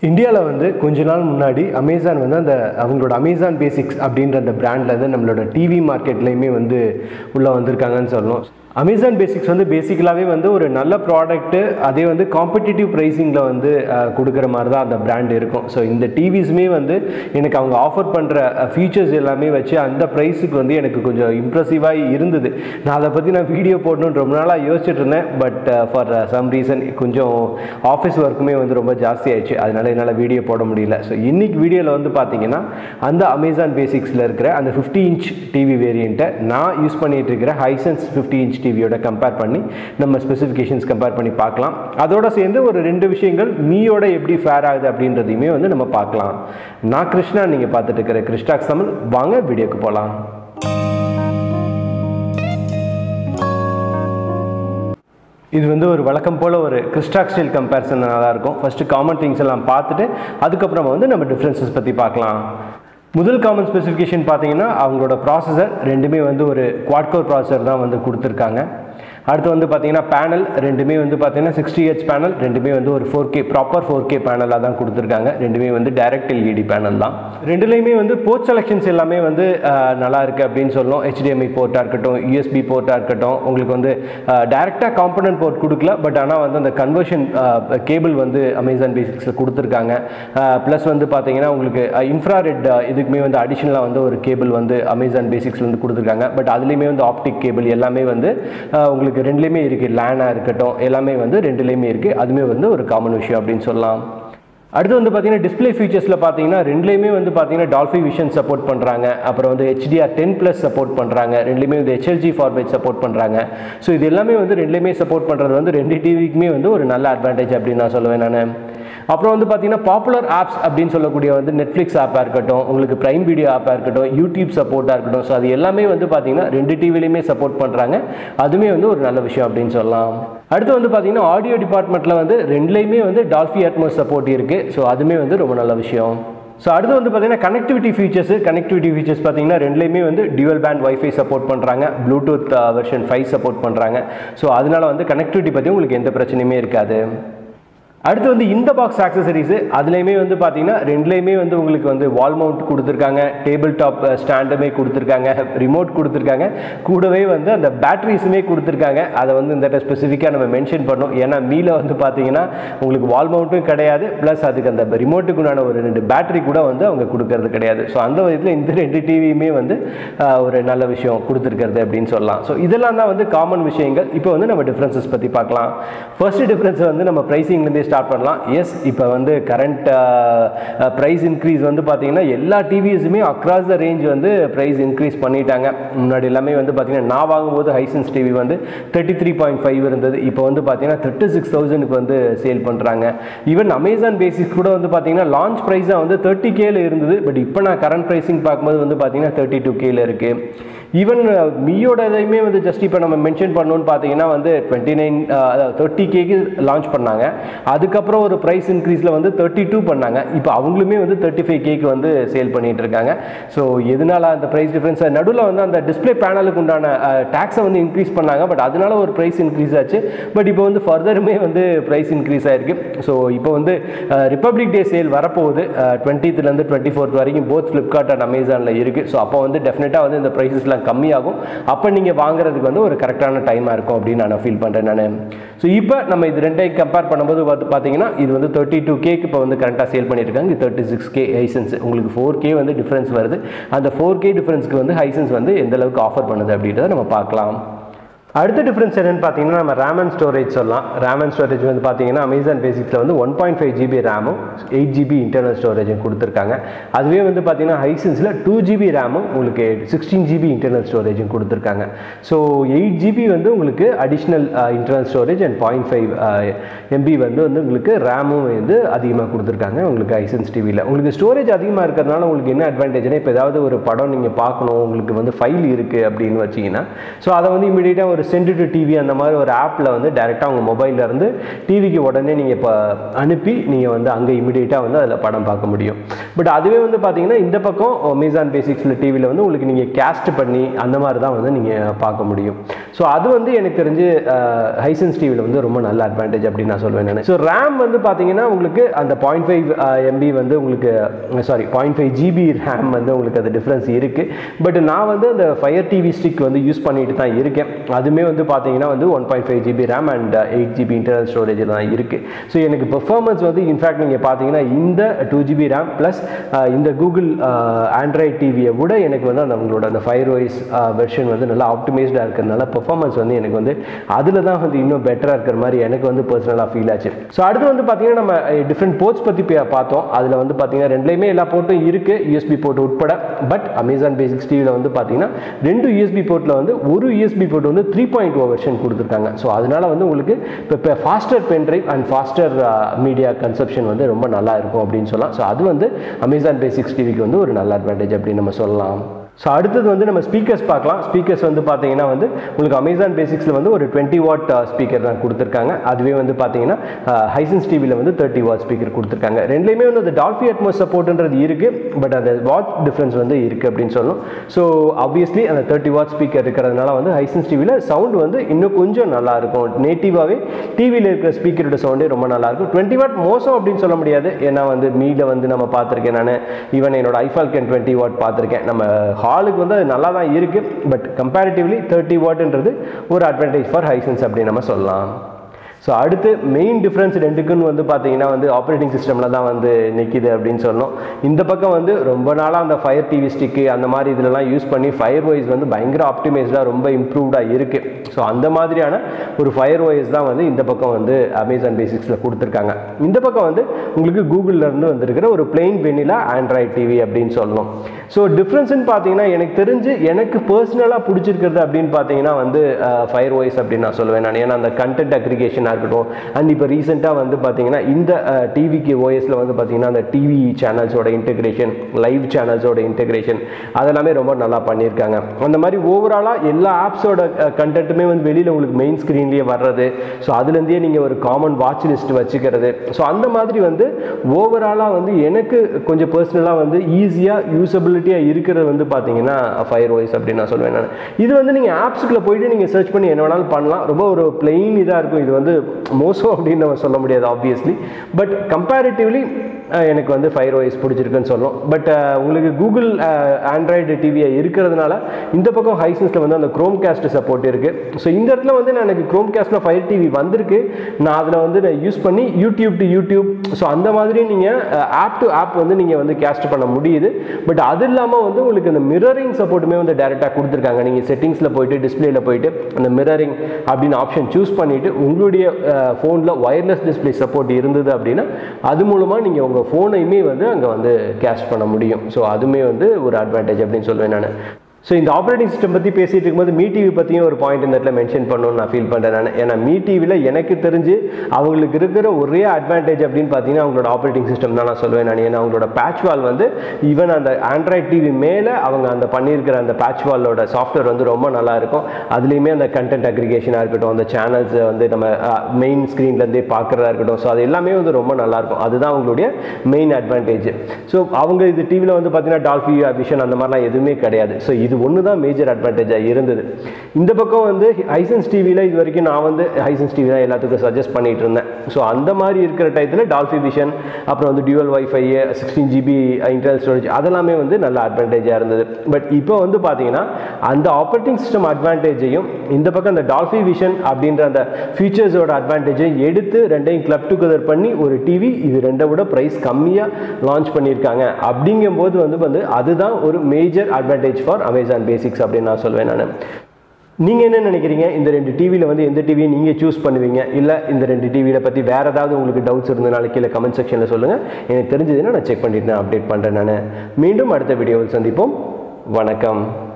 இந்தியாவில் வந்து கொஞ்ச நாள் முன்னாடி அமேசான் வந்து அந்த அவங்களோட அமேசான் பேசிக்ஸ் அப்படின்ற அந்த பிராண்டில் வந்து நம்மளோட டிவி மார்க்கெட்லேயுமே வந்து உள்ளே வந்திருக்காங்கன்னு சொல்லணும் அமேசான் பேசிக்ஸ் வந்து பேசிக்கலாகவே வந்து ஒரு நல்ல ப்ராடக்ட்டு அதே வந்து காம்படிட்டிவ் ப்ரைஸிங்கில் வந்து அஹ், கொடுக்குற மாதிரி தான் அந்த பிராண்ட் இருக்கும் ஸோ இந்த டிவிஸுமே வந்து எனக்கு அவங்க ஆஃபர் பண்ணுற ஃபீச்சர்ஸ் எல்லாமே வச்சு அந்த ப்ரைஸுக்கு வந்து எனக்கு கொஞ்சம் இம்ப்ரெசிவாக இருந்தது நான் அதை பற்றி நான் வீடியோ போடணும்னு ரொம்ப நாளாக யோசிச்சுட்டு இருந்தேன் பட் ஃபார் சம் ரீசன் கொஞ்சம் ஆஃபீஸ் ஒர்க்குமே வந்து ரொம்ப ஜாஸ்தி ஆயிடுச்சு அதனால என்னால் வீடியோ போட முடியல ஸோ இன்னைக்கு வீடியோவில் வந்து பார்த்தீங்கன்னா அந்த அமேசான் பேசிக்ஸில் இருக்கிற அந்த ஃபிஃப்டி இன்ச் டிவி வேரியண்ட்டை நான் யூஸ் பண்ணிட்டு இருக்கிற ஹைசன்ஸ் ஃபிஃப்டி இன்ச் டிவியோட கம்பேர் பண்ணி நம்ம ஸ்பெசிஃபிகேஷன்ஸ் கம்பேர் பண்ணி பார்க்கலாம் அதோட சேர்ந்து ஒரு ரெண்டு விஷயங்கள் மீயோட எப்படி ஃபேர் ஆகுது அப்படின்றதையுமே வந்து நம்ம பார்க்கலாம் நான் கிருஷ்ணா நீங்கள் பார்த்துட்டு இருக்கிற கிருஷ்டாக்ஸ் தமிழ் வாங்க வீடியோக்கு போகலாம் இது வந்து ஒரு வழக்கம் போல் ஒரு கிறிஸ்டாக் ஸ்டைல் கம்பேரிசன் நல்லா இருக்கும் ஃபஸ்ட்டு காமன் திங்ஸ் எல்லாம் பார்த்துட்டு அதுக்கப்புறமா வந்து நம்ம டிஃப்ரென்சஸ் பற்றி பார்க்கலாம் முதல் காமன் ஸ்பெசிஃபிகேஷன் பார்த்தீங்கன்னா அவங்களோட ப்ராசஸர் ரெண்டுமே வந்து ஒரு குவாட்கோர் ப்ராசஸர் தான் வந்து கொடுத்துருக்காங்க அடுத்து வந்து பார்த்தீங்கன்னா பேனல் ரெண்டுமே வந்து பார்த்தீங்கன்னா சிக்ஸ்டி ஹெச் பேனல் ரெண்டுமே வந்து ஒரு four K proper four K பேனலாக தான் கொடுத்துருக்காங்க ரெண்டுமே வந்து டைரக்ட் எல்இடி பேனல் தான் ரெண்டுலேயுமே வந்து போர்ட் செலெக்ஷன்ஸ் எல்லாமே வந்து அஹ், நல்லா இருக்குது அப்படின்னு சொல்லணும் HDMI போர்ட்டாக இருக்கட்டும் யூஎஸ்பி போர்ட்டாக இருக்கட்டும் உங்களுக்கு வந்து டைரெக்டாக காம்பனன்ட் போர்ட் கொடுக்கல பட் ஆனால் வந்து அந்த கன்வர்ஷன் கேபிள் வந்து அமேசான் பேசிக்ஸில் கொடுத்துருக்காங்க ப்ளஸ் வந்து பார்த்தீங்கன்னா உங்களுக்கு இன்ஃப்ராரெட் இதுக்குமே வந்து அடிஷ்னலாக வந்து ஒரு கேபிள் வந்து அமேசான் பேசிக்ஸ்ல வந்து கொடுத்துருக்காங்க பட் அதுலேயுமே வந்து ஆப்டிக் கேபிள் எல்லாமே வந்து அஹ், உங்களுக்கு ரெண்டுலேயுமே இருக்குது லேனாக இருக்கட்டும் எல்லாமே வந்து ரெண்டுலேயுமே இருக்குது அதுவுமே வந்து ஒரு காமன் விஷயம் அப்படின்னு சொல்லலாம் அடுத்து வந்து பார்த்தீங்கன்னா டிஸ்ப்ளே ஃபீச்சர்ஸில் பார்த்தீங்கன்னா ரெண்டுலேயுமே வந்து பார்த்தீங்கன்னா டால்ஃபி விஷன் சப்போர்ட் பண்ணுறாங்க அப்புறம் வந்து ஹெச்டிஆர் டென் ப்ளஸ் சப்போர்ட் பண்ணுறாங்க ரெண்டுலேயுமே வந்து ஹெச்எல்ஜி ஃபார்மேட் சப்போர்ட் பண்ணுறாங்க ஸோ இது எல்லாமே வந்து ரெண்டுலேயுமே சப்போர்ட் பண்ணுறது வந்து ரெண்டு டிவிக்குமே வந்து ஒரு நல்ல அட்வான்டேஜ் அப்படின்னு நான் சொல்லுவேன் நான் அப்புறம் வந்து பார்த்தீங்கன்னா பாப்புலர் ஆப்ஸ் அப்படின்னு சொல்லக்கூடிய வந்து நெட்ஃப்ளிக்ஸ் ஆப்பாக இருக்கட்டும் உங்களுக்கு ப்ரைம் வீடியோ ஆப்பாக இருக்கட்டும் யூடியூப் சப்போர்ட்டாக இருக்கட்டும் ஸோ அது எல்லாமே வந்து பார்த்தீங்கன்னா ரெண்டு டிவிலையுமே சப்போர்ட் பண்ணுறாங்க அதுவுமே வந்து ஒரு நல்ல விஷயம் அப்படின்னு சொல்லலாம் அடுத்து வந்து பார்த்தீங்கன்னா ஆடியோ டிபார்ட்மெண்ட்டில் வந்து ரெண்டுலேயுமே வந்து டால்ஃபி அட்மோஸ் சப்போர்ட் இருக்குது ஸோ அதுவுமே வந்து ரொம்ப நல்ல விஷயம் ஸோ அடுத்து வந்து பார்த்தீங்கன்னா கனெக்டிவிட்டி ஃபீச்சர்ஸ் கனெக்டிவிட்டி ஃபீச்சர்ஸ் பார்த்தீங்கன்னா ரெண்டுலேயுமே வந்து டியூவல் பேண்ட் வைஃபை சப்போர்ட் பண்ணுறாங்க ப்ளூடூத் வெர்ஷன் ஃபைவ் சப்போர்ட் பண்ணுறாங்க ஸோ அதனால வந்து கனெக்டிவிட்டி பற்றி உங்களுக்கு எந்த பிரச்சனையுமே இருக்காது அடுத்து வந்து இந்த பாக்ஸ் ஆக்சசரிஸு அதுலேயுமே வந்து பார்த்தீங்கன்னா ரெண்டுலேயுமே வந்து உங்களுக்கு வந்து வால் மவுண்ட் கொடுத்துருக்காங்க டேபிள் டாப் ஸ்டாண்டுமே கொடுத்துருக்காங்க ரிமோட் கொடுத்துருக்காங்க கூடவே வந்து அந்த பேட்டரிஸுமே கொடுத்துருக்காங்க அதை வந்து இந்த ஸ்பெசிஃபிக்காக நம்ம மென்ஷன் பண்ணோம் ஏன்னா மீல வந்து பார்த்தீங்கன்னா உங்களுக்கு வால் மவுண்ட்டும் கிடையாது ப்ளஸ் அதுக்கு அந்த ரிமோட்டுக்குண்டான ஒரு ரெண்டு பேட்டரி கூட வந்து அவங்க கொடுக்கறது கிடையாது ஸோ அந்த விதத்தில் இந்த ரெண்டு டிவியுமே வந்து ஆஹ், ஒரு நல்ல விஷயம் கொடுத்துருக்கிறது அப்படின்னு சொல்லலாம் ஸோ இதெல்லாம் தான் வந்து காமன் விஷயங்கள் இப்போ வந்து நம்ம டிஃப்ரென்சஸ் பற்றி பார்க்கலாம் ஃபர்ஸ்ட் டிஃப்ரென்ஸ் வந்து நம்ம ப்ரைஸிங்லேருந்தே ஸ்டார்ட் பண்ணலாம் எஸ் இப்போ வந்து கரண்ட் ப்ரைஸ் இன்க்ரீஸ் வந்து பார்த்தீங்கன்னா எல்லா டிவிஸுமே அக்ராஸ் த ரேஞ்ச் வந்து ப்ரைஸ் இன்க்ரீஸ் பண்ணிட்டாங்க முன்னாடி எல்லாமே வந்து பார்த்தீங்கன்னா நான் வாங்கும்போது ஹைசன்ஸ் டிவி வந்து தேர்ட்டி த்ரீ பாயிண்ட் ஃபைவ் இருந்தது இப்போ வந்து பார்த்தீங்கன்னா தேர்ட்டி சிக்ஸ் தௌசண்ட்க்கு வந்து சேல் பண்ணுறாங்க ஈவன் அமேசான் பேசிக்ஸ் கூட வந்து பார்த்தீங்கன்னா லான்ச் ப்ரைஸாக வந்து தேர்ட்டி கேல இருந்தது பட் இப்போ நான் கரண்ட் ப்ரைஸிங் பார்க்கும்போது வந்து பார்த்தீங்கன்னா தேர்ட்டி டூ கேல இருக்குது ஈவன் மியோட இதையுமே வந்து ஜஸ்ட் இப்போ நம்ம மென்ஷன் பண்ணணும்னு பார்த்தீங்கன்னா வந்து டுவெண்ட்டி நைன் தேர்ட்டி கேக்கு லான்ச் பண்ணாங்க அதுக்கப்புறம் ஒரு ப்ரைஸ் இன்க்ரீஸில் வந்து தேர்ட்டி டூ பண்ணாங்க இப்போ அவங்களுமே வந்து தேர்ட்டி ஃபைவ் கேக்கு வந்து சேல் பண்ணிட்டு இருக்காங்க ஸோ எதனால அந்த ப்ரைஸ் டிஃப்ரென்ஸ் நடுவில் வந்து அந்த டிஸ்ப்ளே பேனலுக்கு உண்டான டேக்ஸை வந்து இன்க்ரீஸ் பண்ணாங்க பட் அதனால ஒரு ப்ரைஸ் இன்க்ரீஸ் ஆச்சு பட் இப்போ வந்து ஃபர்தருமே வந்து ப்ரைஸ் இன்க்ரீஸ் ஆயிருக்கு ஸோ இப்போ வந்து ரிப்பப்ளிக் டே சேல் வரப்போகுது டுவெண்ட்டித்துலேருந்து டுவெண்ட்டி ஃபோர்த் வரைக்கும் போத் ஃப்ளிப்கார்ட் அண்ட் அமேசானில் இருக்குது ஸோ அப்போ வந்து டெஃபினட்டாக வந்து இந்த ப்ரைஸஸ்லாம் கம்மியாகும் அப்போ நீங்கள் வாங்குறதுக்கு வந்து ஒரு கரெக்டான டைமாக இருக்கும் அப்படின்னு நான் ஃபீல் பண்ணுறேன் நான் ஸோ இப்போ நம்ம இது ரெண்டையும் கம்பேர் பண்ணும்போது பார்த்து பார்த்தீங்கன்னா இது வந்து தேர்ட்டி டூ கேக்கு இப்போ வந்து கரெக்டாக சேல் பண்ணியிருக்காங்க இது தேர்ட்டி சிக்ஸ் கே ஹைசன்ஸ் உங்களுக்கு ஃபோர் கே வந்து டிஃப்ரென்ஸ் வருது அந்த ஃபோர் கே டிஃப்ரென்ஸ்க்கு வந்து ஹைசன்ஸ் வந்து எந்த அளவுக்கு ஆஃபர் பண்ணுது அப்படின்றத நம்ம பார்க்கலாம் அடுத்த டிஃப்ரென்ஸ் என்னன்னு பார்த்தீங்கன்னா நம்ம ரேம் அண்ட் ஸ்டோரேஜ் சொல்லலாம் ரேம் அண்ட் ஸ்டோரேஜ் வந்து பார்த்தீங்கன்னா அமேசான் பேசிக்ஸில் வந்து ஒன் பாயிண்ட் ஃபைவ் ஜிபி ரேமும் எயிட் ஜிபி இன்டர்னல் ஸ்டோரேஜும் கொடுத்துருக்காங்க அதுவே வந்து பார்த்தீங்கன்னா ஹைசன்ஸில் டூ ஜிபி ரேமும் உங்களுக்கு சிக்ஸ்டீன் ஜிபி இன்டர்னல் ஸ்டோரேஜும் கொடுத்துருக்காங்க ஸோ எயிட் ஜிபி வந்து உங்களுக்கு additional internal storage and point five MB வந்து வந்து உங்களுக்கு ரேமும் வந்து அதிகமாக கொடுத்துருக்காங்க உங்களுக்கு ஹைசன்ஸ் டிவியில் உங்களுக்கு ஸ்டோரேஜ் அதிகமாக இருக்கிறதுனால உங்களுக்கு என்ன அட்வான்டேஜ்னா இப்போ ஏதாவது ஒரு படம் நீங்கள் பார்க்கணும் உங்களுக்கு வந்து ஃபைல் இருக்குது அப்படின்னு வச்சிங்கன்னா ஸோ அதை வந்து இமீடியட்டாக ஒரு ஒரு சென்ட் டு டிவி அந்த மாதிரி ஒரு ஆப்பில் வந்து டேரெக்டாக உங்கள் மொபைல்ல இருந்து டிவிக்கு உடனே நீங்கள் இப்போ அனுப்பி நீங்கள் வந்து அங்கே இமிடியேட்டாக வந்து அதில் படம் பார்க்க முடியும் பட் அதுவே வந்து பார்த்தீங்கன்னா இந்த பக்கம் மீசான் பேசிக்ஸில் டிவியில் வந்து உங்களுக்கு நீங்கள் கேஸ்ட் பண்ணி அந்த மாதிரி தான் வந்து நீங்கள் பார்க்க முடியும் ஸோ அது வந்து எனக்கு தெரிஞ்சு ஹைசன்ஸ் டிவியில் வந்து ரொம்ப நல்ல அட்வான்டேஜ் அப்படின்னு நான் சொல்வேன் நான் ஸோ ரேம் வந்து பார்த்தீங்கன்னா உங்களுக்கு அந்த பாயிண்ட் ஃபைவ் எம்பி வந்து உங்களுக்கு sorry point five GB RAM வந்து உங்களுக்கு அது டிஃப்ரென்ஸ் இருக்குது பட் நான் வந்து அந்த ஃபயர் டிவி ஸ்டிக் வந்து யூஸ் பண்ணிட்டு தான் இருக்கேன் அதுவுமே வந்து பார்த்தீங்கன்னா வந்து one point five GB RAM and eight GB internal ஸ்டோரேஜில் தான் இருக்குது ஸோ எனக்கு பெர்ஃபார்மன்ஸ் வந்து இன்ஃபேக்ட் நீங்கள் பார்த்தீங்கன்னா இந்த டூ ஜிபி ரேம் ப்ளஸ் இந்த கூகுள் ஆண்ட்ராய்ட் டிவியை விட எனக்கு வந்து அந்த உங்களோட அந்த ஃபயர் வைஸ் வெர்ஷன் வந்து நல்லா ஆப்டிமைஸ்டாக இருக்கிறதுனால பெர்ஃபார்மன்ஸ் வந்து எனக்கு வந்து அதில் தான் வந்து இன்னும் பெட்டராக இருக்கிற மாதிரி எனக்கு வந்து பர்சனலாக ஃபீல் ஆச்சு ஸோ அடுத்து வந்து பார்த்தீங்கன்னா நம்ம டிஃப்ரெண்ட் போர்ட்ஸ் பற்றி பே- பார்த்தோம் அதில் வந்து பார்த்தீங்கன்னா ரெண்டுலேயுமே எல்லா போர்ட்டும் இருக்குது யூஎஸ்பி போர்ட் உட்பட பட் அமேசான் பேசிக்ஸ் டிவியில் வந்து பார்த்தீங்கன்னா ரெண்டு யூஎஸ்பி போர்ட்டில் வந்து ஒரு யூஎஸ்பி போர்ட் வந்து த்ரீ பாயிண்ட் ஓ வெர்ஷன் கொடுத்துருக்காங்க ஸோ அதனால வந்து உங்களுக்கு இப்போ இப்போ faster pen drive and faster media consumption வந்து ரொம்ப நல்லா இருக்கும் அப்படின்னு சொல்லலாம் ஸோ அது வந்து அமேசான் பேசிக்ஸ் டிவிக்கு வந்து ஒரு நல்ல அட்வான்டேஜ் அப்படின்னு நம்ம சொல்லலாம் ஸோ அடுத்தது வந்து நம்ம ஸ்பீக்கர்ஸ் பார்க்கலாம் ஸ்பீக்கர்ஸ் வந்து பார்த்தீங்கன்னா வந்து உங்களுக்கு அமேசான் பேசிக்ஸில் வந்து ஒரு டுவெண்ட்டி வாட் ஸ்பீக்கர் தான் கொடுத்துருக்காங்க அதுவே வந்து பார்த்தீங்கன்னா ஹைசன்ஸ் டிவியில் வந்து தேர்ட்டி வாட் ஸ்பீக்கர் கொடுத்துருக்காங்க ரெண்டுலேயுமே வந்து அந்த டால்ஃபி அட்மோஸ் சப்போர்ட்ன்றது இருக்குது பட் அந்த வாட் டிஃப்ரென்ஸ் வந்து இருக்குது அப்படின்னு சொல்லணும் ஸோ ஆப்வியஸ்லி அந்த தேர்ட்டி வாட் ஸ்பீக்கர் இருக்கிறதுனால வந்து ஹைசன்ஸ் டிவியில் சவுண்ட் வந்து இன்னும் கொஞ்சம் நல்லா இருக்கும் நேட்டிவாகவே டிவியில் இருக்கிற ஸ்பீக்கரோட சவுண்டே ரொம்ப நல்லா இருக்கும் டுவெண்ட்டி வாட் மோசம் அப்படின்னு சொல்ல முடியாது ஏன்னா வந்து மீல வந்து நம்ம பார்த்துருக்கேன் நான் ஈவன் என்னோட ஐஃபால்கன் டுவெண்ட்டி வாட் பார்த்துருக்கேன் நம்ம ஹாலுக்கு வந்து அது நல்லா தான் இருக்குது பட் கம்பேரிட்டிவ்லி தேர்ட்டி வாட்ன்றது ஒரு அட்வான்டேஜ் ஃபார் ஹைசன்ஸ் அப்படின்னு நம்ம சொல்லலாம் ஸோ அடுத்து மெயின் டிஃப்ரென்ஸ் ரெண்டுக்குன்னு வந்து பார்த்தீங்கன்னா வந்து ஆப்ரேட்டிங் சிஸ்டமில் தான் வந்து நிற்கிது அப்படின்னு சொல்லணும் இந்த பக்கம் வந்து ரொம்ப நாளாக அந்த ஃபயர் டிவி ஸ்டிக்கு அந்த மாதிரி இதுலலாம் யூஸ் பண்ணி ஃபயர் வைஸ் வந்து பயங்கர ஆப்டிமைஸ்டாக ரொம்ப இம்ப்ரூவ்டாக இருக்குது ஸோ அந்த மாதிரியான ஒரு ஃபயர் வைஸ் தான் வந்து இந்த பக்கம் வந்து அமேசான் பேசிக்ஸில் கொடுத்துருக்காங்க இந்த பக்கம் வந்து உங்களுக்கு கூகுளில் இருந்து வந்திருக்கிற ஒரு பிளெயின் வெனிலா ஆண்ட்ராய்ட் டிவி அப்படின்னு சொல்லணும் ஸோ டிஃப்ரென்ஸ்னு பார்த்தீங்கன்னா எனக்கு தெரிஞ்சு எனக்கு பர்சனலாக பிடிச்சிருக்கிறது அப்படின்னு பார்த்தீங்கன்னா வந்து ஃபயர் வாய்ஸ் அப்படின்னு நான் சொல்லுவேன் நான் ஏன்னா அந்த கண்டென்ட் அக்ரிகேஷனாக இருக்கட்டும் அண்ட் இப்போ ரீசெண்டாக வந்து பார்த்தீங்கன்னா இந்த டிவிக்கு ஓஎஸில் வந்து பார்த்தீங்கன்னா அந்த டிவி சேனல்ஸோட இன்டெகிரேஷன் லைவ் சேனல்ஸோட இன்டெகிரேஷன் அதெல்லாமே ரொம்ப நல்லா பண்ணியிருக்காங்க அந்த மாதிரி ஓவராலாக எல்லா ஆப்ஸோட கண்டென்ட்டுமே வந்து வெளியில் உங்களுக்கு மெயின் ஸ்க்ரீன்லேயே வர்றது ஸோ அதுலேருந்தே நீங்கள் ஒரு காமன் வாட்ச் லிஸ்ட் வச்சுக்கிறது ஸோ அந்த மாதிரி வந்து ஓவராலாக வந்து எனக்கு கொஞ்சம் பர்சனலாக வந்து ஈஸியாக யூசபிலிட்டியாக இருக்கிறது வந்து பார்த்தீங்கன்னா ஃபயர் வாய்ஸ் அப்படின்னு நான் சொல்லுவேன் நான் இது வந்து நீங்கள் ஆப்ஸுக்குள்ளே போயிட்டு நீங்கள் சர்ச் பண்ணி என்ன வேணாலும் பண்ணலாம் ரொம்ப ஒரு பிளெயின் இதாக இருக்கும் இது வந்து மோசம் அப்படின்னு நம்ம சொல்ல முடியாது ஆப்வியஸ்லி பட் கம்பேரிட்டிவ்லி எனக்கு வந்து ஃபயர் வாய்ஸ் பிடிச்சிருக்குன்னு சொல்லும் பட் உங்களுக்கு கூகுள் ஆண்ட்ராய்டு டிவியை இருக்கிறதுனால இந்த பக்கம் ஹைசன்ஸில் வந்து அந்த க்ரோம் கேஸ்ட் சப்போர்ட் இருக்குது ஸோ இந்த இடத்துல வந்து நான் எனக்கு க்ரோம் கேஸ்ட்டில் ஃபயர் டிவி வந்திருக்கு நான் அதில் வந்து நான் யூஸ் பண்ணி யூடியூப் டு யூடியூப் ஸோ அந்த மாதிரி நீங்கள் ஆப் டு ஆப் வந்து நீங்கள் வந்து கேஸ்ட் பண்ண முடியுது பட் அது இல்லாமல் வந்து உங்களுக்கு அந்த மிரரிங் சப்போர்ட்டுமே வந்து டேரெக்டாக கொடுத்துருக்காங்க நீங்கள் செட்டிங்ஸில் போயிட்டு டிஸ்பிளேல போயிட்டு அந்த மிரரிங் அப்படின்னு ஆப்ஷன் சூஸ் பண்ணிவிட்டு உங்களுடைய ஃபோனில் ஒயர்லெஸ் டிஸ்பிளே சப்போர்ட் இருந்தது அப்படின்னா அது மூலமாக நீங்கள் உங்கள் ஃபோனையுமே வந்து அங்கே வந்து கேஷ் பண்ண முடியும் ஸோ அதுவுமே வந்து ஒரு அட்வான்டேஜ் அப்படின்னு சொல்லுவேன் நான் ஸோ இந்த ஆப்ரேட்டிங் சிஸ்டம் பற்றி பேசிகிட்டு இருக்கும்போது மீ டிவி பற்றியும் ஒரு பாயிண்ட் இந்த இடத்துல மென்ஷன் பண்ணணும்னு நான் ஃபீல் பண்ணுறேன் நான் ஏன்னா மீ டிவியில் எனக்கு தெரிஞ்சு அவங்களுக்கு இருக்கிற ஒரே அட்வான்டேஜ் அப்படின்னு பார்த்தீங்கன்னா அவங்களோட ஆப்ரேட்டிங் சிஸ்டம் தான் நான் சொல்லுவேன் நான் ஏன்னா அவங்களோட பேட்ச் வால் வந்து ஈவன் அந்த ஆண்ட்ராய்ட் டிவி மேலே அவங்க அந்த பண்ணியிருக்கிற அந்த பேட்ச் வாலோட சாஃப்ட்வேர் வந்து ரொம்ப நல்லா இருக்கும் அதுலேயுமே அந்த கண்டென்ட் அக்ரிகேஷனாக இருக்கட்டும் அந்த சேனல்ஸ் வந்து நம்ம மெயின் ஸ்க்ரீன்லேருந்தே பார்க்குறதா இருக்கட்டும் ஸோ அது எல்லாமே வந்து ரொம்ப நல்லாயிருக்கும் அதுதான் அவங்களுடைய மெயின் அட்வான்டேஜ் ஸோ அவங்க இது டிவியில் வந்து பார்த்தீங்கன்னா டால்ஃபி விஷன் அந்த மாதிரிலாம் எதுவுமே கிடையாது ஸோ இது ஒன்று தான் மேஜர் அட்வான்டேஜாக இருந்தது இந்த பக்கம் வந்து ஹைசன்ஸ் டிவியில் இது வரைக்கும் நான் வந்து ஹைசன்ஸ் டிவி தான் எல்லாத்துக்கும் சஜஸ்ட் பண்ணிட்டு இருந்தேன் ஸோ அந்த மாதிரி இருக்கிற டயத்தில் டால்ஃபி விஷன் அப்புறம் வந்து dual wifi sixteen GB internal storage அதெல்லாமே வந்து நல்ல அட்வான்டேஜாக இருந்தது பட் இப்போ வந்து பார்த்தீங்கன்னா அந்த ஆப்ரேட்டிங் சிஸ்டம் அட்வான்டேஜையும் இந்த பக்கம் அந்த டால்ஃபி விஷன் அப்படின்ற அந்த ஃபீச்சர்ஸோட அட்வான்டேஜையும் எடுத்து ரெண்டையும் கிளப் டுகெதர் பண்ணி ஒரு டிவி இது ரெண்டை விட ப்ரைஸ் கம்மியாக லான்ச் பண்ணியிருக்காங்க அப்படிங்கும்போது வந்து வந்து அதுதான் ஒரு major advantage for Amazon basics அப்படின்னு நான் சொல்வேன் நான் நீங்கள் என்ன நினைக்கிறீங்க இந்த ரெண்டு டிவியில் வந்து எந்த டிவியை நீங்கள் சூஸ் பண்ணுவீங்க இல்லை இந்த ரெண்டு டிவியில் பற்றி வேறு ஏதாவது உங்களுக்கு டவுட்ஸ் இருந்தனால கீழே கமெண்ட் செக்ஷனில் சொல்லுங்கள் எனக்கு தெரிஞ்சதுன்னா நான் செக் பண்ணிட்டு நான் அப்டேட் பண்ணுறேன் நான் மீண்டும் அடுத்த வீடியோவில் சந்திப்போம் வணக்கம்